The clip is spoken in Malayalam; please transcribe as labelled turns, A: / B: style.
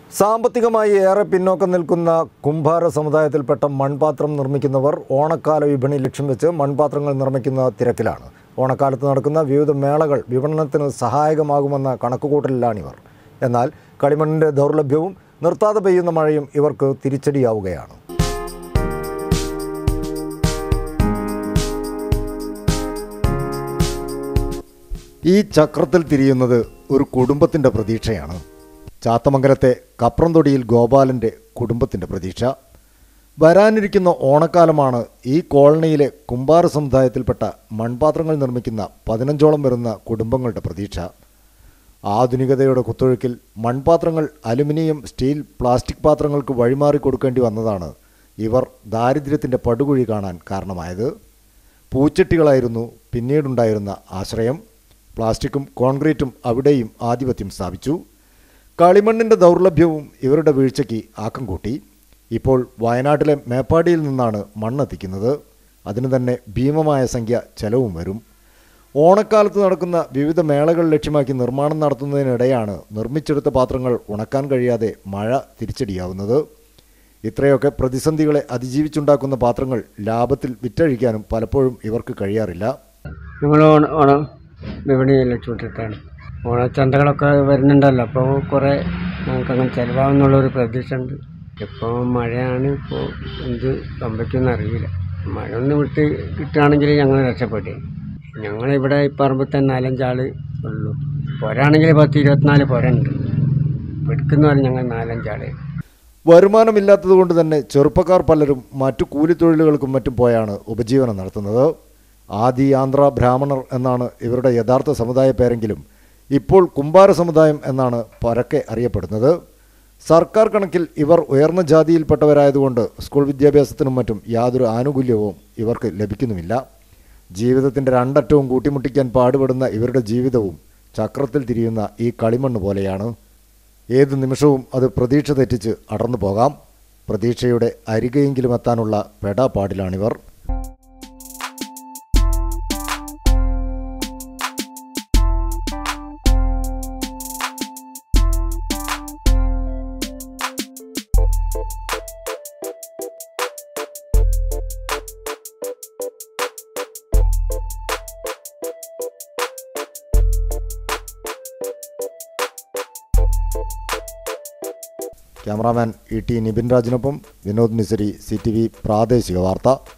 A: സാമ്പത്തികമായി ഏറെ പിന്നോക്കം നിൽക്കുന്ന കുംഭാര സമുദായത്തിൽപ്പെട്ട മൺപാത്രം നിർമ്മിക്കുന്നവർ ഓണക്കാല വിപണി ലക്ഷ്യം വെച്ച് മൺപാത്രങ്ങൾ നിർമ്മിക്കുന്ന തിരക്കിലാണ് ഓണക്കാലത്ത് നടക്കുന്ന വിവിധ മേളകൾ വിപണനത്തിന് സഹായകമാകുമെന്ന കണക്കുകൂട്ടലിലാണിവർ എന്നാൽ കളിമണ്ണിൻ്റെ ദൗർലഭ്യവും നിർത്താതെ പെയ്യുന്ന മഴയും ഇവർക്ക് തിരിച്ചടിയാവുകയാണ് ഈ ചക്രത്തിൽ തിരിയുന്നത് ഒരു കുടുംബത്തിൻ്റെ പ്രതീക്ഷയാണ് ചാത്തമംഗലത്തെ കപ്രംതൊടിയിൽ ഗോപാലൻ്റെ കുടുംബത്തിൻ്റെ പ്രതീക്ഷ വരാനിരിക്കുന്ന ഓണക്കാലമാണ് ഈ കോളനിയിലെ കുമ്പാര സമുദായത്തിൽപ്പെട്ട മൺപാത്രങ്ങൾ നിർമ്മിക്കുന്ന പതിനഞ്ചോളം വരുന്ന കുടുംബങ്ങളുടെ പ്രതീക്ഷ ആധുനികതയുടെ കുത്തൊഴുക്കിൽ മൺപാത്രങ്ങൾ അലുമിനിയം സ്റ്റീൽ പ്ലാസ്റ്റിക് പാത്രങ്ങൾക്ക് വഴിമാറി കൊടുക്കേണ്ടി വന്നതാണ് ഇവർ ദാരിദ്ര്യത്തിൻ്റെ പടുകുഴി കാണാൻ കാരണമായത് പൂച്ചട്ടികളായിരുന്നു പിന്നീടുണ്ടായിരുന്ന ആശ്രയം പ്ലാസ്റ്റിക്കും കോൺക്രീറ്റും അവിടെയും ആധിപത്യം സ്ഥാപിച്ചു കളിമണ്ണിൻ്റെ ദൗർലഭ്യവും ഇവരുടെ വീഴ്ചയ്ക്ക് ആക്കം കൂട്ടി ഇപ്പോൾ വയനാട്ടിലെ മേപ്പാടിയിൽ നിന്നാണ് മണ്ണെത്തിക്കുന്നത് അതിന് തന്നെ ഭീമമായ സംഖ്യ ചെലവും വരും ഓണക്കാലത്ത് നടക്കുന്ന വിവിധ മേളകൾ ലക്ഷ്യമാക്കി നിർമ്മാണം നടത്തുന്നതിനിടെയാണ് നിർമ്മിച്ചെടുത്ത പാത്രങ്ങൾ ഉണക്കാൻ കഴിയാതെ മഴ തിരിച്ചടിയാവുന്നത് ഇത്രയൊക്കെ പ്രതിസന്ധികളെ അതിജീവിച്ചുണ്ടാക്കുന്ന പാത്രങ്ങൾ ലാഭത്തിൽ വിറ്റഴിക്കാനും പലപ്പോഴും ഇവർക്ക് കഴിയാറില്ല
B: ഞങ്ങൾ ഓണ ഓണം വിപണി ലക്ഷ്യമിട്ടിട്ടാണ് ഓണച്ചന്തകളൊക്കെ വരുന്നുണ്ടല്ലോ അപ്പോൾ കുറേ ഞങ്ങൾക്ക് അങ്ങനെ ചിലവാകുന്നുള്ളൊരു പ്രതീക്ഷ ഉണ്ട് ഇപ്പോൾ മഴയാണ് ഇപ്പോൾ എന്ത് സംഭവിക്കുമെന്ന് അറിയില്ല മഴ ഒന്ന് വിട്ട് കിട്ടുകയാണെങ്കിൽ ഞങ്ങൾ രക്ഷപ്പെട്ടേ ഞങ്ങളിവിടെ ഈ പറമ്പിൽ തന്നെ നാലഞ്ചാൾ ഉള്ളൂ പുരാണെങ്കിൽ പത്ത് ഇരുപത്തിനാല് പുര ഉണ്ട് എടുക്കുന്ന പോലെ ഞങ്ങൾ നാലഞ്ചാളേ
A: വരുമാനമില്ലാത്തതുകൊണ്ട് തന്നെ ചെറുപ്പക്കാർ പലരും മറ്റു കൂലിത്തൊഴിലുകൾക്കും മറ്റും പോയാണ് ഉപജീവനം നടത്തുന്നത് ആദി ആന്ധ്ര ബ്രാഹ്മണർ എന്നാണ് ഇവരുടെ യഥാർത്ഥ സമുദായ പേരെങ്കിലും ഇപ്പോൾ കുമ്പാര സമുദായം എന്നാണ് പരക്കെ അറിയപ്പെടുന്നത് സർക്കാർ കണക്കിൽ ഇവർ ഉയർന്ന ജാതിയിൽപ്പെട്ടവരായതുകൊണ്ട് സ്കൂൾ വിദ്യാഭ്യാസത്തിനും മറ്റും യാതൊരു ആനുകൂല്യവും ഇവർക്ക് ലഭിക്കുന്നുമില്ല ജീവിതത്തിൻ്റെ രണ്ടറ്റവും കൂട്ടിമുട്ടിക്കാൻ പാടുപെടുന്ന ഇവരുടെ ജീവിതവും ചക്രത്തിൽ തിരിയുന്ന ഈ കളിമണ്ണ് പോലെയാണ് ഏത് നിമിഷവും അത് പ്രതീക്ഷ തെറ്റിച്ച് അടർന്നു പോകാം പ്രതീക്ഷയുടെ അരികെയെങ്കിലും എത്താനുള്ള പെടാപ്പാടിലാണിവർ ക്യാമറാമാൻ ഇ ടി നിബിൻ രാജിനൊപ്പം വിനോദ് മിസരി സി ടി വി പ്രാദേശിക വാർത്ത